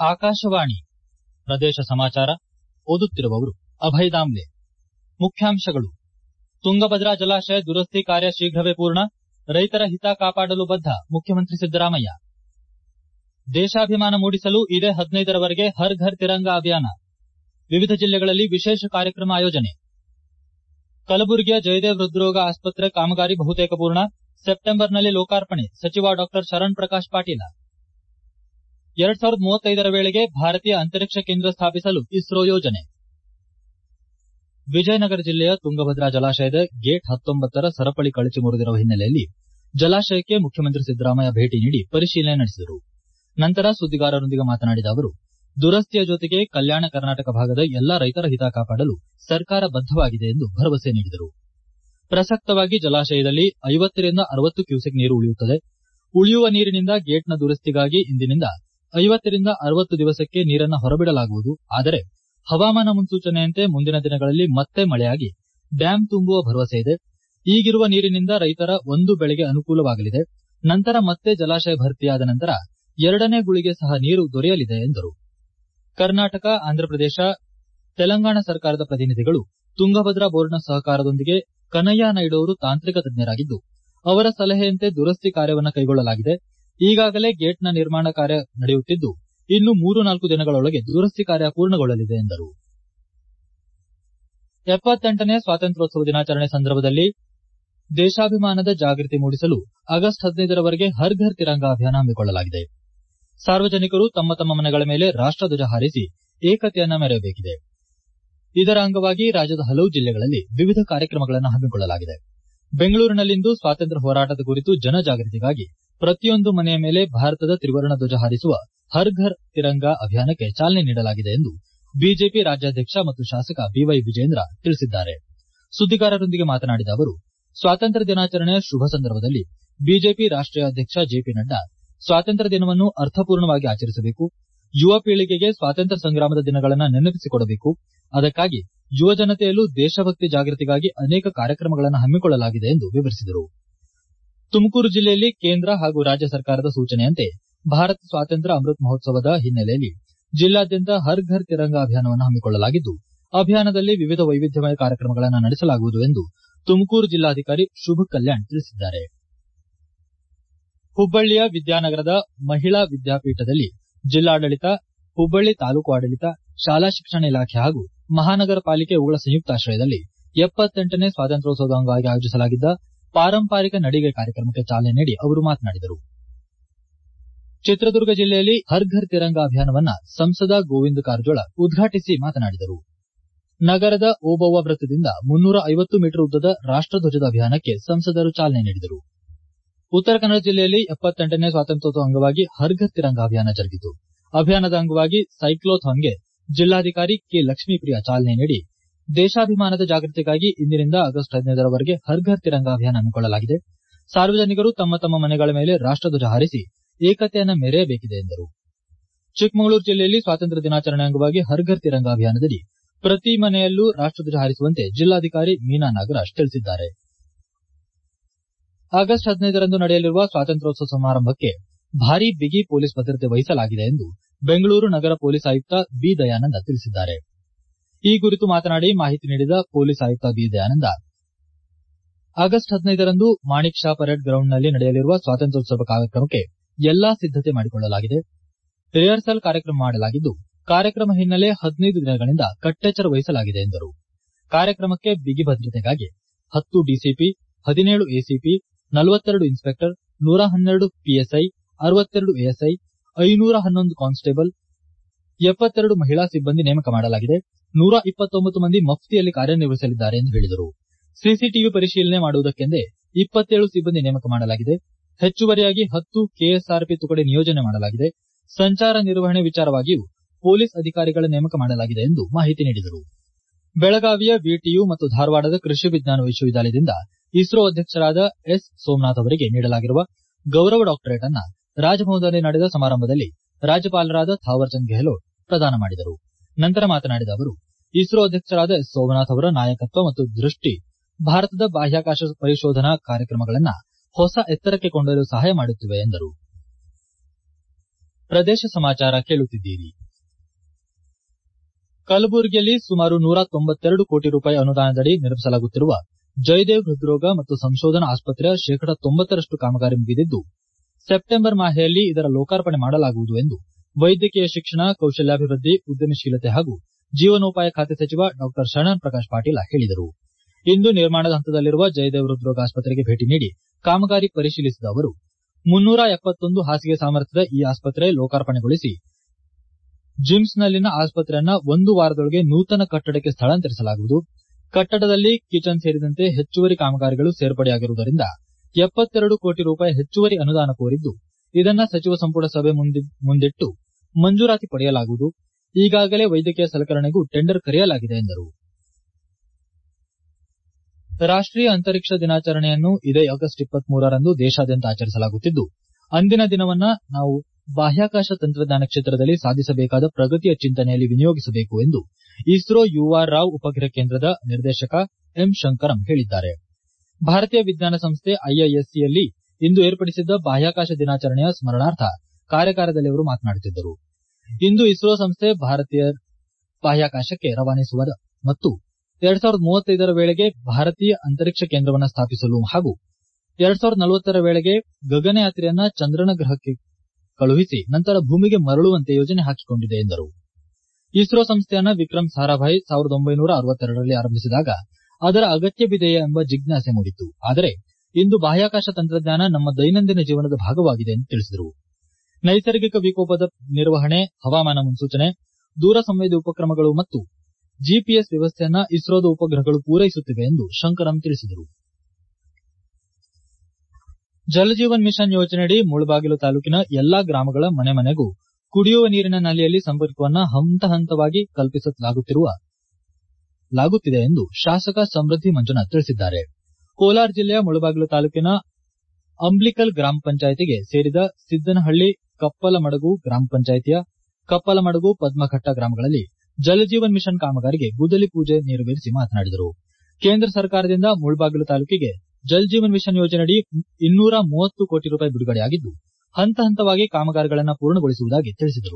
ಆಕಾಶವಾಣಿ ಪ್ರದೇಶ ಸಮಾಚಾರ ಓದುತ್ತಿರುವವರು ಅಭಯ ದಾಮ್ಲೆ ಮುಖ್ಯಾಂಶಗಳು ತುಂಗಭದ್ರಾ ಜಲಾಶಯ ದುರಸ್ತಿ ಕಾರ್ಯ ಶೀಘ್ರವೇ ಪೂರ್ಣ ರೈತರ ಹಿತ ಕಾಪಾಡಲು ಬದ್ದ ಮುಖ್ಯಮಂತ್ರಿ ಸಿದ್ದರಾಮಯ್ಯ ದೇಶಾಭಿಮಾನ ಮೂಡಿಸಲು ಇದೇ ಹದಿನೈದರವರೆಗೆ ಹರ್ ಘರ್ ತಿರಂಗಾ ಅಭಿಯಾನ ವಿವಿಧ ಜಿಲ್ಲೆಗಳಲ್ಲಿ ವಿಶೇಷ ಕಾರ್ಯಕ್ರಮ ಆಯೋಜನೆ ಕಲಬುರಗಿಯ ಜಯದೇವ್ ಹೃದ್ರೋಗ ಆಸ್ಪತ್ರೆ ಕಾಮಗಾರಿ ಬಹುತೇಕ ಪೂರ್ಣ ಸೆಪ್ಟೆಂಬರ್ನಲ್ಲಿ ಲೋಕಾರ್ಪಣೆ ಸಚಿವ ಡಾ ಶರಣ್ ಪ್ರಕಾಶ್ ಪಾಟೀಲ ಎರಡ್ ಸಾವಿರದ ಮೂವತ್ತೈದರ ವೇಳೆಗೆ ಭಾರತೀಯ ಅಂತರಿಕ್ಷ ಕೇಂದ್ರ ಸ್ಥಾಪಿಸಲು ಇಸ್ರೋ ಯೋಜನೆ ವಿಜಯನಗರ ಜಿಲ್ಲೆಯ ತುಂಗಭದ್ರಾ ಜಲಾಶಯದ ಗೇಟ್ ಹತ್ತೊಂಬತ್ತರ ಸರಪಳಿ ಕಳಚಿ ಮುರಿದಿರುವ ಹಿನ್ನೆಲೆಯಲ್ಲಿ ಜಲಾಶಯಕ್ಕೆ ಮುಖ್ಯಮಂತ್ರಿ ಸಿದ್ದರಾಮಯ್ಯ ಭೇಟಿ ನೀಡಿ ಪರಿಶೀಲನೆ ನಡೆಸಿದರು ನಂತರ ಸುದ್ದಿಗಾರರೊಂದಿಗೆ ಮಾತನಾಡಿದ ಅವರು ದುರಸ್ತಿಯ ಜೊತೆಗೆ ಕಲ್ಯಾಣ ಕರ್ನಾಟಕ ಭಾಗದ ಎಲ್ಲಾ ರೈತರ ಹಿತ ಕಾಪಾಡಲು ಸರ್ಕಾರ ಬದ್ದವಾಗಿದೆ ಎಂದು ಭರವಸೆ ನೀಡಿದರು ಪ್ರಸಕ್ತವಾಗಿ ಜಲಾಶಯದಲ್ಲಿ ಐವತ್ತರಿಂದ ಅರವತ್ತು ಕ್ಯೂಸೆಕ್ ನೀರು ಉಳಿಯುತ್ತದೆ ಉಳಿಯುವ ನೀರಿನಿಂದ ಗೇಟ್ನ ದುರಸ್ತಿಗಾಗಿ ಇಂದಿನಿಂದ ಐವತ್ತರಿಂದ ಅರವತ್ತು ದಿವಸಕ್ಕೆ ನೀರನ್ನು ಹೊರಬಿಡಲಾಗುವುದು ಆದರೆ ಹವಾಮಾನ ಮುನ್ಸೂಚನೆಯಂತೆ ಮುಂದಿನ ದಿನಗಳಲ್ಲಿ ಮತ್ತೆ ಮಳೆಯಾಗಿ ಡ್ಯಾಂ ತುಂಬುವ ಭರವಸೆ ಇದೆ ಈಗಿರುವ ನೀರಿನಿಂದ ರೈತರ ಒಂದು ಬೆಳೆಗೆ ಅನುಕೂಲವಾಗಲಿದೆ ನಂತರ ಮತ್ತೆ ಜಲಾಶಯ ಭರ್ತಿಯಾದ ನಂತರ ಎರಡನೇ ಗುಳಿಗೆ ಸಹ ನೀರು ದೊರೆಯಲಿದೆ ಎಂದರು ಕರ್ನಾಟಕ ಆಂಧ್ರಪ್ರದೇಶ ತೆಲಂಗಾಣ ಸರ್ಕಾರದ ಪ್ರತಿನಿಧಿಗಳು ತುಂಗಭದ್ರಾ ಬೋರ್ಡ್ನ ಸಹಕಾರದೊಂದಿಗೆ ಕನಯ್ಯ ನಾಯ್ಡು ಅವರು ತಾಂತ್ರಿಕ ತಜ್ಞರಾಗಿದ್ದು ಅವರ ಸಲಹೆಯಂತೆ ದುರಸ್ತಿ ಕಾರ್ಯವನ್ನು ಕೈಗೊಳ್ಳಲಾಗಿದೆ ಈಗಾಗಲೇ ಗೇಟ್ನ ನಿರ್ಮಾಣ ಕಾರ್ಯ ನಡೆಯುತ್ತಿದ್ದು ಇನ್ನು ಮೂರು ನಾಲ್ಕು ದಿನಗಳೊಳಗೆ ದುರಸ್ತಿ ಕಾರ್ಯ ಪೂರ್ಣಗೊಳ್ಳಲಿದೆ ಎಂದರು ಎಪ್ಪತ್ತೆಂಟನೇ ಸ್ವಾತಂತ್ರ್ಯೋತ್ಸವ ದಿನಾಚರಣೆ ಸಂದರ್ಭದಲ್ಲಿ ದೇಶಾಭಿಮಾನದ ಜಾಗೃತಿ ಮೂಡಿಸಲು ಆಗಸ್ಟ್ ಹದಿನೈದರವರೆಗೆ ಹರ್ ಘರ್ ತಿರಂಗಾ ಅಭಿಯಾನ ಹಮ್ಮಿಕೊಳ್ಳಲಾಗಿದೆ ಸಾರ್ವಜನಿಕರು ತಮ್ಮ ತಮ್ಮ ಮನೆಗಳ ಮೇಲೆ ರಾಷ್ಟಧ್ವಜ ಹಾರಿಸಿ ಏಕತೆಯನ್ನ ಮೆರೆಯಬೇಕಿದೆ ಇದರ ಅಂಗವಾಗಿ ರಾಜ್ಯದ ಹಲವು ಜಿಲ್ಲೆಗಳಲ್ಲಿ ವಿವಿಧ ಕಾರ್ಯಕ್ರಮಗಳನ್ನು ಹಮ್ಮಿಕೊಳ್ಳಲಾಗಿದೆ ಬೆಂಗಳೂರಿನಲ್ಲಿಂದು ಸ್ವಾತಂತ್ರ್ಯ ಹೋರಾಟದ ಕುರಿತು ಜನಜಾಗೃತಿಗಾಗಿ ಪ್ರತಿಯೊಂದು ಮನೆಯ ಮೇಲೆ ಭಾರತದ ತ್ರಿವರ್ಣ ಧ್ವಜ ಹಾರಿಸುವ ಹರ್ ಘರ್ ತಿರಂಗಾ ಅಭಿಯಾನಕ್ಕೆ ಚಾಲನೆ ನೀಡಲಾಗಿದೆ ಎಂದು ಬಿಜೆಪಿ ರಾಜ್ಯಾಧ್ಯಕ್ಷ ಮತ್ತು ಶಾಸಕ ಬಿವೈ ವಿಜೇಂದ್ರ ತಿಳಿಸಿದ್ದಾರೆ ಸುದ್ದಿಗಾರರೊಂದಿಗೆ ಮಾತನಾಡಿದ ಅವರು ಸ್ವಾತಂತ್ರ್ಯ ದಿನಾಚರಣೆಯ ಶುಭ ಸಂದರ್ಭದಲ್ಲಿ ಬಿಜೆಪಿ ರಾಷ್ಟೀಯ ಅಧ್ಯಕ್ಷ ಜೆಪಿ ನಡ್ಡಾ ಸ್ವಾತಂತ್ರ್ಯ ದಿನವನ್ನು ಅರ್ಥಪೂರ್ಣವಾಗಿ ಆಚರಿಸಬೇಕು ಯುವ ಪೀಳಿಗೆಗೆ ಸ್ವಾತಂತ್ರ್ಯ ಸಂಗ್ರಾಮದ ದಿನಗಳನ್ನು ನೆನಪಿಸಿಕೊಡಬೇಕು ಅದಕ್ಕಾಗಿ ಯುವ ಜನತೆಯಲ್ಲೂ ದೇಶಭಕ್ತಿ ಜಾಗೃತಿಗಾಗಿ ಅನೇಕ ಕಾರ್ಯಕ್ರಮಗಳನ್ನು ಹಮ್ಮಿಕೊಳ್ಳಲಾಗಿದೆ ಎಂದು ವಿವರಿಸಿದರು ತುಮಕೂರು ಜಿಲ್ಲೆಯಲ್ಲಿ ಕೇಂದ್ರ ಹಾಗೂ ರಾಜ್ಯ ಸರ್ಕಾರದ ಸೂಚನೆಯಂತೆ ಭಾರತ ಸ್ವಾತಂತ್ರ್ಯ ಅಮೃತ್ ಮಹೋತ್ಸವದ ಹಿನ್ನೆಲೆಯಲ್ಲಿ ಜಿಲ್ಲಾದ್ಯಂತ ಹರ್ ಘರ್ ತಿರಂಗಾ ಅಭಿಯಾನವನ್ನು ಹಮ್ಮಿಕೊಳ್ಳಲಾಗಿದ್ದು ಅಭಿಯಾನದಲ್ಲಿ ವಿವಿಧ ವೈವಿಧ್ಯಮಯ ಕಾರ್ಯಕ್ರಮಗಳನ್ನು ನಡೆಸಲಾಗುವುದು ಎಂದು ತುಮಕೂರು ಜಿಲ್ಲಾಧಿಕಾರಿ ಶುಭ ಕಲ್ಯಾಣ್ ತಿಳಿಸಿದ್ದಾರೆ ಹುಬ್ಬಳ್ಳಿಯ ವಿದ್ಯಾನಗರದ ಮಹಿಳಾ ವಿದ್ಯಾಪೀಠದಲ್ಲಿ ಜಿಲ್ಲಾಡಳಿತ ಹುಬ್ಬಳ್ಳಿ ತಾಲೂಕು ಆಡಳಿತ ಶಾಲಾ ಶಿಕ್ಷಣ ಇಲಾಖೆ ಹಾಗೂ ಮಹಾನಗರ ಪಾಲಿಕೆ ಇವುಗಳ ಸಂಯುಕ್ತಾಶ್ರಯದಲ್ಲಿ ಎಪ್ಪತ್ತೆಂಟನೇ ಸ್ವಾತಂತ್ರ್ಯೋತ್ಸವದ ಅಂಗವಾಗಿ ಆಯೋಜಿಸಲಾಗಿದ್ದ ಪಾರಂಪರಿಕ ನಡಿಗೆ ಕಾರ್ಯಕ್ರಮಕ್ಕೆ ಚಾಲನೆ ನೀಡಿ ಅವರು ಮಾತನಾಡಿದರು ಚಿತ್ರದುರ್ಗ ಜಿಲ್ಲೆಯಲ್ಲಿ ಹರ್ ಘರ್ ತಿರಂಗಾ ಅಭಿಯಾನವನ್ನ ಸಂಸದ ಗೋವಿಂದ ಕಾರಜೋಳ ಉದ್ಘಾಟಿಸಿ ಮಾತನಾಡಿದರು ನಗರದ ಓಬವ್ವ ವೃತ್ತದಿಂದ ಮುನ್ನೂರ ಐವತ್ತು ಮೀಟರ್ ಉದ್ದದ ರಾಷ್ಟಧ್ವಜದ ಅಭಿಯಾನಕ್ಕೆ ಸಂಸದರು ಚಾಲನೆ ನೀಡಿದರು ಉತ್ತರ ಕನ್ನಡ ಜಿಲ್ಲೆಯಲ್ಲಿ ಎಪ್ಪತ್ತೆಂಟನೇ ಸ್ವಾತಂತ್ರ್ಯೋತ್ಸವ ಅಂಗವಾಗಿ ಹರ್ ಘರ್ ತಿರಂಗಾ ಅಭಿಯಾನ ಜರುಗಿತು ಅಭಿಯಾನದ ಅಂಗವಾಗಿ ಸೈಕ್ಲೋಥಾನ್ಗೆ ಜಿಲ್ಲಾಧಿಕಾರಿ ಕೆ ಲಕ್ಷ್ಮೀಪ್ರಿಯ ಚಾಲನೆ ನೀಡಿ ದೇಶಾಭಿಮಾನದ ಜಾಗೃತಿಗಾಗಿ ಇಂದಿನಿಂದ ಆಗಸ್ಟ್ ಹದಿನೈದರವರೆಗೆ ಹರ್ ಘರ್ ತಿರಂಗಾ ಅಭಿಯಾನ ಹಮ್ಮಿಕೊಳ್ಳಲಾಗಿದೆ ಸಾರ್ವಜನಿಕರು ತಮ್ಮ ತಮ್ಮ ಮನೆಗಳ ಮೇಲೆ ರಾಷ್ಟಧ್ವಜ ಹಾರಿಸಿ ಏಕತೆಯನ್ನ ಮೆರೆಯಬೇಕಿದೆ ಎಂದರು ಚಿಕ್ಕಮಗಳೂರು ಜಿಲ್ಲೆಯಲ್ಲಿ ಸ್ವಾತಂತ್ರ್ಯ ದಿನಾಚರಣೆ ಅಂಗವಾಗಿ ಹರ್ ಘರ್ ತಿರಂಗಾ ಅಭಿಯಾನದಡಿ ಪ್ರತಿ ಮನೆಯಲ್ಲೂ ರಾಷ್ಟಧ್ವಜ ಹಾರಿಸುವಂತೆ ಜಿಲ್ಲಾಧಿಕಾರಿ ಮೀನಾ ನಾಗರಾಜ್ ತಿಳಿಸಿದ್ದಾರೆ ಆಗಸ್ಟ್ ಹದಿನೈದರಂದು ನಡೆಯಲಿರುವ ಸ್ವಾತಂತ್ರ್ಯೋತ್ಸವ ಸಮಾರಂಭಕ್ಕೆ ಭಾರೀ ಬಿಗಿ ಪೊಲೀಸ್ ಭದ್ರತೆ ವಹಿಸಲಾಗಿದೆ ಎಂದು ಬೆಂಗಳೂರು ನಗರ ಪೊಲೀಸ್ ಆಯುಕ್ತ ಬಿ ದಯಾನಂದ ತಿಳಿಸಿದ್ದಾರೆ ಈ ಕುರಿತು ಮಾತನಾಡಿ ಮಾಹಿತಿ ನೀಡಿದ ಪೊಲೀಸ್ ಆಯುಕ್ತ ಬಿ ದಯಾನಂದ ಆಗಸ್ಟ್ ಹದಿನೈದರಂದು ಮಾಣಿಕ್ ಶಾ ಪರೇಡ್ ಗ್ರೌಂಡ್ನಲ್ಲಿ ನಡೆಯಲಿರುವ ಸ್ವಾತಂತ್ರ್ಯೋತ್ಸವ ಕಾರ್ಯಕ್ರಮಕ್ಕೆ ಎಲ್ಲಾ ಸಿದ್ದತೆ ಮಾಡಿಕೊಳ್ಳಲಾಗಿದೆ ರಿಹರ್ಸಲ್ ಕಾರ್ಯಕ್ರಮ ಮಾಡಲಾಗಿದ್ದು ಕಾರ್ಯಕ್ರಮ ಹಿನ್ನೆಲೆ ಹದಿನೈದು ದಿನಗಳಿಂದ ಕಟ್ಟೆಚ್ಚರ ವಹಿಸಲಾಗಿದೆ ಎಂದರು ಕಾರ್ಯಕ್ರಮಕ್ಕೆ ಬಿಗಿ ಭದ್ರತೆಗಾಗಿ ಹತ್ತು ಡಿಸಿಪಿ ಹದಿನೇಳು ಎಸಿಪಿ ನಲವತ್ತೆರಡು ಇನ್ಸ್ಪೆಕ್ಟರ್ ನೂರ ಹನ್ನೆರಡು ಪಿಎಸ್ಐ ಅರವತ್ತೆರಡು ಎಎಸ್ಐ ಐನೂರ ಹನ್ನೊಂದು ಕಾನ್ಸ್ಟೇಬಲ್ ಎಪ್ಪತ್ತೆರಡು ಮಹಿಳಾ ಸಿಬ್ಬಂದಿ ನೇಮಕ ಮಾಡಲಾಗಿದೆ ನೂರ ಇಪ್ಪತ್ತೊಂಬತ್ತು ಮಂದಿ ಮಫ್ತಿಯಲ್ಲಿ ಕಾರ್ಯನಿರ್ವಹಿಸಲಿದ್ದಾರೆ ಎಂದು ಹೇಳಿದರು ಸಿಸಿಟಿವಿ ಪರಿಶೀಲನೆ ಮಾಡುವುದಕ್ಕೆಂದೇ ಇಪ್ಪತ್ತೇಳು ಸಿಬ್ಬಂದಿ ನೇಮಕ ಮಾಡಲಾಗಿದೆ ಹೆಚ್ಚುವರಿಯಾಗಿ ಹತ್ತು ಕೆಎಸ್ಆರ್ಪಿ ತುಕಡಿ ನಿಯೋಜನೆ ಮಾಡಲಾಗಿದೆ ಸಂಚಾರ ನಿರ್ವಹಣೆ ವಿಚಾರವಾಗಿಯೂ ಪೊಲೀಸ್ ಅಧಿಕಾರಿಗಳ ನೇಮಕ ಮಾಡಲಾಗಿದೆ ಎಂದು ಮಾಹಿತಿ ನೀಡಿದರು ಬೆಳಗಾವಿಯ ವಿಟಿಯು ಮತ್ತು ಧಾರವಾಡದ ಕೃಷಿ ವಿಜ್ಞಾನ ವಿಶ್ವವಿದ್ಯಾಲಯದಿಂದ ಇಸ್ರೋ ಅಧ್ಯಕ್ಷರಾದ ಎಸ್ ಸೋಮನಾಥ್ ಅವರಿಗೆ ನೀಡಲಾಗಿರುವ ಗೌರವ ಡಾಕ್ಟರೇಟ್ ಅನ್ನ ರಾಜಭವನದಲ್ಲಿ ನಡೆದ ಸಮಾರಂಭದಲ್ಲಿ ರಾಜ್ಯಪಾಲರಾದ ಥಾವರ್ಚಂದ್ ಗೆಹ್ಲೋಟ್ ಪ್ರದಾನ ಮಾಡಿದರು ನಂತರ ಮಾತನಾಡಿದ ಅವರು ಇಸ್ರೋ ಅಧ್ಯಕ್ಷರಾದ ಎಸ್ ಸೋಮನಾಥ್ ಅವರ ನಾಯಕತ್ವ ಮತ್ತು ದೃಷ್ಟಿ ಭಾರತದ ಬಾಹ್ಯಾಕಾಶ ಪರಿಶೋಧನಾ ಕಾರ್ಯಕ್ರಮಗಳನ್ನು ಹೊಸ ಎತ್ತರಕ್ಕೆ ಕೊಂಡೊಯ್ಯಲು ಸಹಾಯ ಮಾಡುತ್ತಿವೆ ಎಂದರು ಪ್ರದೇಶ ಸಮಾಚಾರ ಕೇಳುತ್ತಿದ್ದೀರಿ ಕಲಬುರಗಿಯಲ್ಲಿ ಸುಮಾರು ನೂರ ತೊಂಬತ್ತೆರಡು ಕೋಟಿ ರೂಪಾಯಿ ಅನುದಾನದಡಿ ನಿರ್ಮಿಸಲಾಗುತ್ತಿರುವ ಜಯದೇವ್ ಹೃದ್ರೋಗ ಮತ್ತು ಸಂಶೋಧನಾ ಆಸ್ಪತ್ರೆಯ ಶೇಕಡ ತೊಂಬತ್ತರಷ್ಟು ಕಾಮಗಾರಿ ಮುಗಿದಿದ್ದು ಸೆಪ್ಟೆಂಬರ್ ಮಾಹೆಯಲ್ಲಿ ಇದರ ಲೋಕಾರ್ಪಣೆ ಮಾಡಲಾಗುವುದು ಎಂದು ವೈದ್ಯಕೀಯ ಶಿಕ್ಷಣ ಕೌಶಲ್ಯಾಭಿವೃದ್ಧಿ ಉದ್ಯಮಶೀಲತೆ ಹಾಗೂ ಜೀವನೋಪಾಯ ಖಾತೆ ಸಚಿವ ಡಾ ಶರಣ್ ಪ್ರಕಾಶ್ ಪಾಟೀಲ ಹೇಳಿದರು ಇಂದು ನಿರ್ಮಾಣದ ಹಂತದಲ್ಲಿರುವ ಜಯದೇವ್ ಹೃದ್ರೋಗ ಆಸ್ಪತ್ರೆಗೆ ಭೇಟಿ ನೀಡಿ ಕಾಮಗಾರಿ ಪರಿಶೀಲಿಸಿದ ಅವರು ಮುನ್ನೂರ ಎಪ್ಪತ್ತೊಂದು ಹಾಸಿಗೆ ಸಾಮರ್ಥ್ಯದ ಈ ಆಸ್ಪತ್ರೆ ಲೋಕಾರ್ಪಣೆಗೊಳಿಸಿ ಜಿಮ್ಸ್ನಲ್ಲಿನ ಆಸ್ಪತ್ರೆಯನ್ನ ಒಂದು ವಾರದೊಳಗೆ ನೂತನ ಕಟ್ಟಡಕ್ಕೆ ಸ್ಥಳಾಂತರಿಸಲಾಗುವುದು ಕಟ್ಟಡದಲ್ಲಿ ಕಿಚನ್ ಸೇರಿದಂತೆ ಹೆಚ್ಚುವರಿ ಕಾಮಗಾರಿಗಳು ಸೇರ್ಪಡೆಯಾಗಿರುವುದರಿಂದ ಎಪ್ಪತ್ತೆರಡು ಕೋಟಿ ರೂಪಾಯಿ ಹೆಚ್ಚುವರಿ ಅನುದಾನ ಕೋರಿದ್ದು ಇದನ್ನ ಸಚಿವ ಸಂಪುಟ ಸಭೆ ಮುಂದಿಟ್ಟು ಮಂಜೂರಾತಿ ಪಡೆಯಲಾಗುವುದು ಈಗಾಗಲೇ ವೈದ್ಯಕೀಯ ಸಲಕರಣೆಗೂ ಟೆಂಡರ್ ಕರೆಯಲಾಗಿದೆ ಎಂದರು ರಾಷ್ಟೀಯ ಅಂತರಿಕ್ಷ ದಿನಾಚರಣೆಯನ್ನು ಇದೇ ಆಗಸ್ಟ್ ಇಪ್ಪತ್ಮೂರರಂದು ದೇಶಾದ್ಯಂತ ಆಚರಿಸಲಾಗುತ್ತಿದ್ದು ಅಂದಿನ ದಿನವನ್ನ ನಾವು ಬಾಹ್ಯಾಕಾಶ ತಂತ್ರಜ್ಞಾನ ಕ್ಷೇತ್ರದಲ್ಲಿ ಸಾಧಿಸಬೇಕಾದ ಪ್ರಗತಿಯ ಚಿಂತನೆಯಲ್ಲಿ ವಿನಿಯೋಗಿಸಬೇಕು ಎಂದು ಇಸ್ರೋ ಯುಆರ್ ರಾವ್ ಉಪಗ್ರಹ ಕೇಂದ್ರದ ನಿರ್ದೇಶಕ ಎಂ ಶಂಕರಂ ಹೇಳಿದ್ದಾರೆ ಭಾರತೀಯ ವಿಜ್ಞಾನ ಸಂಸ್ಥೆ ಐಐಎಸ್ಸಿಯಲ್ಲಿ ಇಂದು ಏರ್ಪಡಿಸಿದ್ದ ಬಾಹ್ಯಾಕಾಶ ದಿನಾಚರಣೆಯ ಸ್ಮರಣಾರ್ಥ ಕಾರ್ಯಾಗಾರದಲ್ಲಿ ಅವರು ಮಾತನಾಡುತ್ತಿದ್ದರು ಇಂದು ಇಸ್ರೋ ಸಂಸ್ಥೆ ಭಾರತೀಯ ಬಾಹ್ಯಾಕಾಶಕ್ಕೆ ರವಾನಿಸುವ ಮತ್ತು ಎರಡ್ ಸಾವಿರದ ಮೂವತ್ತೈದರ ವೇಳೆಗೆ ಭಾರತೀಯ ಅಂತರಿಕ್ಷ ಕೇಂದ್ರವನ್ನು ಸ್ಥಾಪಿಸಲು ಹಾಗೂ ಎರಡ್ ಸಾವಿರದ ನಲವತ್ತರ ವೇಳೆಗೆ ಗಗನಯಾತ್ರೆಯನ್ನ ಚಂದ್ರನ ಗ್ರಹಕ್ಕೆ ಕಳುಹಿಸಿ ನಂತರ ಭೂಮಿಗೆ ಮರಳುವಂತೆ ಯೋಜನೆ ಹಾಕಿಕೊಂಡಿದೆ ಎಂದರು ಇಸ್ರೋ ಸಂಸ್ಥೆಯನ್ನ ವಿಕ್ರಮ್ ಸಾರಾಭಾಯ್ ಸಾವಿರದ ಒಂಬೈನೂರ ಅರವತ್ತೆರಡರಲ್ಲಿ ಆರಂಭಿಸಿದಾಗ ಅದರ ಅಗತ್ಯವಿದೆಯೇ ಎಂಬ ಜಿಜ್ಞಾಸೆ ಮೂಡಿತ್ತು ಆದರೆ ಇಂದು ಬಾಹ್ಯಾಕಾಶ ತಂತ್ರಜ್ಞಾನ ನಮ್ಮ ದೈನಂದಿನ ಜೀವನದ ಭಾಗವಾಗಿದೆ ಎಂದು ತಿಳಿಸಿದರು ನೈಸರ್ಗಿಕ ವಿಕೋಪದ ನಿರ್ವಹಣೆ ಹವಾಮಾನ ಮುನ್ಸೂಚನೆ ದೂರ ಸಂವೇದಿ ಉಪಕ್ರಮಗಳು ಮತ್ತು ಜಿಪಿಎಸ್ ವ್ಯವಸ್ಥೆಯನ್ನ ಇಸ್ರೋದ ಉಪಗ್ರಹಗಳು ಪೂರೈಸುತ್ತಿವೆ ಎಂದು ಶಂಕರಂ ತಿಳಿಸಿದರು ಜಲಜೀವನ್ ಮಿಷನ್ ಯೋಜನೆಯಡಿ ಮುಳಬಾಗಿಲು ತಾಲೂಕಿನ ಎಲ್ಲಾ ಗ್ರಾಮಗಳ ಮನೆ ಮನೆಗೂ ಕುಡಿಯುವ ನೀರಿನ ನಲ್ಲಿಯಲ್ಲಿ ಸಂಪರ್ಕವನ್ನ ಹಂತ ಹಂತವಾಗಿ ಕಲ್ಪಿಸಲಾಗುತ್ತಿದೆ ಎಂದು ಶಾಸಕ ಸಮೃದ್ಧಿ ಮಂಜುನಾಥ್ ತಿಳಿಸಿದ್ದಾರೆ ಕೋಲಾರ ಜಿಲ್ಲೆಯ ಮುಳಬಾಗಿಲು ತಾಲೂಕಿನ ಅಂಬ್ಲಿಕಲ್ ಗ್ರಾಮ ಪಂಚಾಯತಿಗೆ ಸೇರಿದ ಸಿದ್ದನಹಳ್ಳಿ ಕಪ್ಪಲಮಡಗು ಗ್ರಾಮ ಪಂಚಾಯತಿಯ ಕಪ್ಪಲಮಡಗು ಪದ್ಮಘಟ್ಟ ಗ್ರಾಮಗಳಲ್ಲಿ ಜಲಜೀವನ್ ಮಿಷನ್ ಕಾಮಗಾರಿಗೆ ಗುದ್ದಲಿ ಪೂಜೆ ನೆರವೇರಿಸಿ ಮಾತನಾಡಿದರು ಕೇಂದ್ರ ಸರ್ಕಾರದಿಂದ ಮುಳಬಾಗಿಲು ತಾಲೂಕಿಗೆ ಜಲ್ ಜೀವನ್ ಮಿಷನ್ ಯೋಜನೆಯಡಿ ಇನ್ನೂರ ಮೂವತ್ತು ಕೋಟಿ ರೂಪಾಯಿ ಬಿಡುಗಡೆಯಾಗಿದ್ದು ಹಂತ ಹಂತವಾಗಿ ಕಾಮಗಾರಿಗಳನ್ನು ಪೂರ್ಣಗೊಳಿಸುವುದಾಗಿ ತಿಳಿಸಿದರು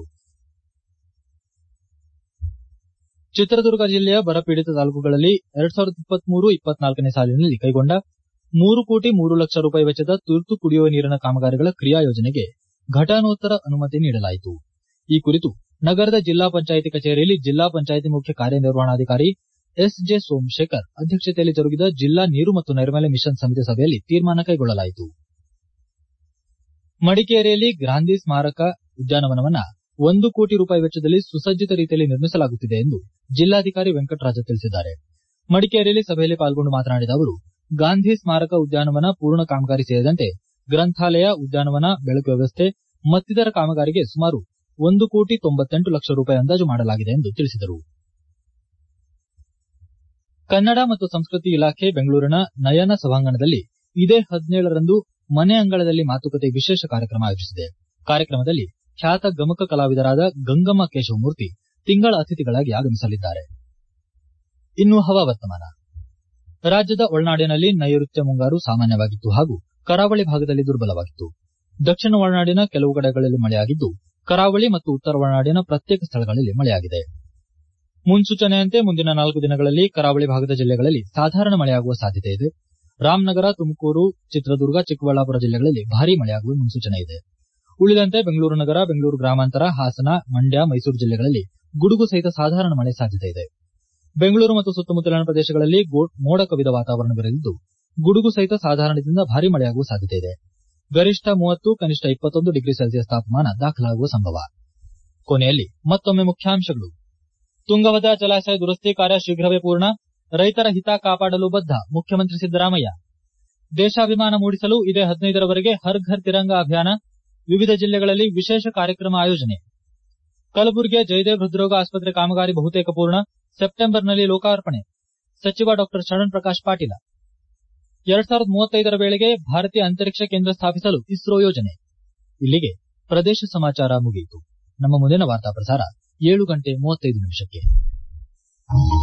ಚಿತ್ರದುರ್ಗ ಜಿಲ್ಲೆಯ ಬರಪೀಡಿತ ತಾಲೂಕುಗಳಲ್ಲಿ ಎರಡ್ ಸಾವಿರದ ಇಪ್ಪತ್ಮೂರು ಇಪ್ಪತ್ನಾಲ್ಕನೇ ಸಾಲಿನಲ್ಲಿ ಕೈಗೊಂಡ ಮೂರು ಕೋಟಿ ಮೂರು ಲಕ್ಷ ರೂಪಾಯಿ ವೆಚ್ಚದ ತುರ್ತು ಕುಡಿಯುವ ನೀರಿನ ಕಾಮಗಾರಿಗಳ ಕ್ರಿಯಾ ಯೋಜನೆಗೆ ಘಟನೋತ್ತರ ಅನುಮತಿ ನೀಡಲಾಯಿತು ಈ ಕುರಿತು ನಗರದ ಜಿಲ್ಲಾ ಪಂಚಾಯಿತಿ ಕಚೇರಿಯಲ್ಲಿ ಜಿಲ್ಲಾ ಪಂಚಾಯಿತಿ ಮುಖ್ಯ ಕಾರ್ಯನಿರ್ವಹಣಾಧಿಕಾರಿ ಎಸ್ ಜೆ ಸೋಮಶೇಖರ್ ಅಧ್ಯಕ್ಷತೆಯಲ್ಲಿ ಜರುಗಿದ ಜಿಲ್ಲಾ ನೀರು ಮತ್ತು ನೈರ್ಮಲ್ಯ ಮಿಷನ್ ಸಮಿತಿ ಸಭೆಯಲ್ಲಿ ತೀರ್ಮಾನ ಕೈಗೊಳ್ಳಲಾಯಿತು ಮಡಿಕೇರಿಯಲ್ಲಿ ಗಾಂಧಿ ಸ್ಮಾರಕ ಉದ್ಯಾನವನವನ್ನ ಒಂದು ಕೋಟಿ ರೂಪಾಯಿ ವೆಚ್ಚದಲ್ಲಿ ಸುಸಜ್ಜಿತ ರೀತಿಯಲ್ಲಿ ನಿರ್ಮಿಸಲಾಗುತ್ತಿದೆ ಎಂದು ಜಿಲ್ಲಾಧಿಕಾರಿ ವೆಂಕಟರಾಜ ತಿಳಿಸಿದ್ದಾರೆ ಮಡಿಕೇರಿಯಲ್ಲಿ ಸಭೆಯಲ್ಲಿ ಪಾಲ್ಗೊಂಡು ಮಾತನಾಡಿದ ಅವರು ಗಾಂಧಿ ಸ್ಮಾರಕ ಉದ್ಯಾನವನ ಪೂರ್ಣ ಕಾಮಗಾರಿ ಸೇರಿದಂತೆ ಗ್ರಂಥಾಲಯ ಉದ್ಯಾನವನ ಬೆಳಕು ವ್ಯವಸ್ಥೆ ಮತ್ತಿತರ ಕಾಮಗಾರಿಗೆ ಸುಮಾರು ಒಂದು ಕೋಟಿ ತೊಂಬತ್ತೆಂಟು ಲಕ್ಷ ರೂಪಾಯಿ ಅಂದಾಜು ಮಾಡಲಾಗಿದೆ ಎಂದು ತಿಳಿಸಿದರು ಕನ್ನಡ ಮತ್ತು ಸಂಸ್ಕೃತಿ ಇಲಾಖೆ ಬೆಂಗಳೂರಿನ ನಯನ ಸಭಾಂಗಣದಲ್ಲಿ ಇದೇ ಹದಿನೇಳರಂದು ಮನೆ ಅಂಗಳದಲ್ಲಿ ಮಾತುಕತೆ ವಿಶೇಷ ಕಾರ್ಯಕ್ರಮ ಆಯೋಜಿಸಿದೆ ಕಾರ್ಯಕ್ರಮದಲ್ಲಿ ಖ್ಯಾತ ಗಮಕ ಕಲಾವಿದರಾದ ಗಂಗಮ್ಮ ಕೇಶವಮೂರ್ತಿ ತಿಂಗಳ ಅತಿಥಿಗಳಾಗಿ ಆಗಮಿಸಲಿದ್ದಾರೆ ಇನ್ನು ಹವಾವರ್ತಮಾನ ರಾಜ್ಯದ ಒಳನಾಡಿನಲ್ಲಿ ನೈಋತ್ಯ ಮುಂಗಾರು ಸಾಮಾನ್ಯವಾಗಿತ್ತು ಹಾಗೂ ಕರಾವಳಿ ಭಾಗದಲ್ಲಿ ದುರ್ಬಲವಾಗಿತ್ತು ದಕ್ಷಿಣ ಒಳನಾಡಿನ ಕೆಲವು ಕಡೆಗಳಲ್ಲಿ ಮಳೆಯಾಗಿದ್ದು ಕರಾವಳಿ ಮತ್ತು ಉತ್ತರ ಒಳನಾಡಿನ ಪ್ರತ್ಯೇಕ ಸ್ಥಳಗಳಲ್ಲಿ ಮಳೆಯಾಗಿದೆ ಮುನ್ಸೂಚನೆಯಂತೆ ಮುಂದಿನ ನಾಲ್ಕು ದಿನಗಳಲ್ಲಿ ಕರಾವಳಿ ಭಾಗದ ಜಿಲ್ಲೆಗಳಲ್ಲಿ ಸಾಧಾರಣ ಮಳೆಯಾಗುವ ಸಾಧ್ಯತೆ ಇದೆ ರಾಮನಗರ ತುಮಕೂರು ಚಿತ್ರದುರ್ಗ ಚಿಕ್ಕಬಳ್ಳಾಪುರ ಜಿಲ್ಲೆಗಳಲ್ಲಿ ಭಾರೀ ಮಳೆಯಾಗುವ ಮುನ್ಸೂಚನೆ ಇದೆ ಉಳಿದಂತೆ ಬೆಂಗಳೂರು ನಗರ ಬೆಂಗಳೂರು ಗ್ರಾಮಾಂತರ ಹಾಸನ ಮಂಡ್ಯ ಮೈಸೂರು ಜಿಲ್ಲೆಗಳಲ್ಲಿ ಗುಡುಗು ಸಹಿತ ಸಾಧಾರಣ ಮಳೆ ಸಾಧ್ಯತೆ ಇದೆ ಬೆಂಗಳೂರು ಮತ್ತು ಸುತ್ತಮುತ್ತಲಿನ ಪ್ರದೇಶಗಳಲ್ಲಿ ಮೋಡ ಕವಿದ ವಾತಾವರಣವಿರಲಿದ್ದು ಗುಡುಗು ಸಹಿತ ಸಾಧಾರಣದಿಂದ ಭಾರೀ ಮಳೆಯಾಗುವ ಸಾಧ್ಯತೆ ಇದೆ ಗರಿಷ್ಠ ಮೂವತ್ತು ಕನಿಷ್ಠ ಇಪ್ಪತ್ತೊಂದು ಡಿಗ್ರಿ ಸೆಲ್ಸಿಯಸ್ ತಾಪಮಾನ ದಾಖಲಾಗುವ ಸಂಭವ ಕೊನೆಯಲ್ಲಿ ಮತ್ತೊಮ್ಮೆ ಮುಖ್ಯಾಂಶಗಳು ತುಂಗಭದ್ರಾ ಜಲಾಶಯ ದುರಸ್ತಿ ಕಾರ್ಯ ಶೀಘ್ರವೇ ಪೂರ್ಣ ರೈತರ ಹಿತ ಕಾಪಾಡಲು ಬದ್ಧ ಮುಖ್ಯಮಂತ್ರಿ ಸಿದ್ದರಾಮಯ್ಯ ದೇಶಾಭಿಮಾನ ಮೂಡಿಸಲು ಇದೇ ಹದಿನೈದರವರೆಗೆ ಹರ್ ಘರ್ ತಿರಂಗ ಅಭಿಯಾನ ವಿವಿಧ ಜಿಲ್ಲೆಗಳಲ್ಲಿ ವಿಶೇಷ ಕಾರ್ಯಕ್ರಮ ಆಯೋಜನೆ ಕಲಬುರಗಿಯ ಜಯದೇವ್ ಹೃದ್ರೋಗ ಆಸ್ಪತ್ರೆ ಕಾಮಗಾರಿ ಬಹುತೇಕ ಪೂರ್ಣ ಸೆಪ್ಟೆಂಬರ್ನಲ್ಲಿ ಲೋಕಾರ್ಪಣೆ ಸಚಿವ ಡಾ ಶರಣ್ ಪ್ರಕಾಶ್ ಪಾಟೀಲ ಎರಡ್ ಸಾವಿರದ ಮೂವತ್ತೈದರ ವೇಳೆಗೆ ಭಾರತೀಯ ಅಂತರಿಕ್ಷ ಕೇಂದ್ರ ಸ್ಥಾಪಿಸಲು ಇಸ್ರೋ ಯೋಜನೆ ಇಲ್ಲಿಗೆ ಪ್ರದೇಶ ಸಮಾಚಾರ ಮುಗಿಯಿತು ನಮ್ಮ ಮುಂದಿನ ವಾರ್ತಾ ಪ್ರಸಾರ ಏಳು ಗಂಟೆ ಮೂವತ್ತೈದು ನಿಮಿಷಕ್ಕೆ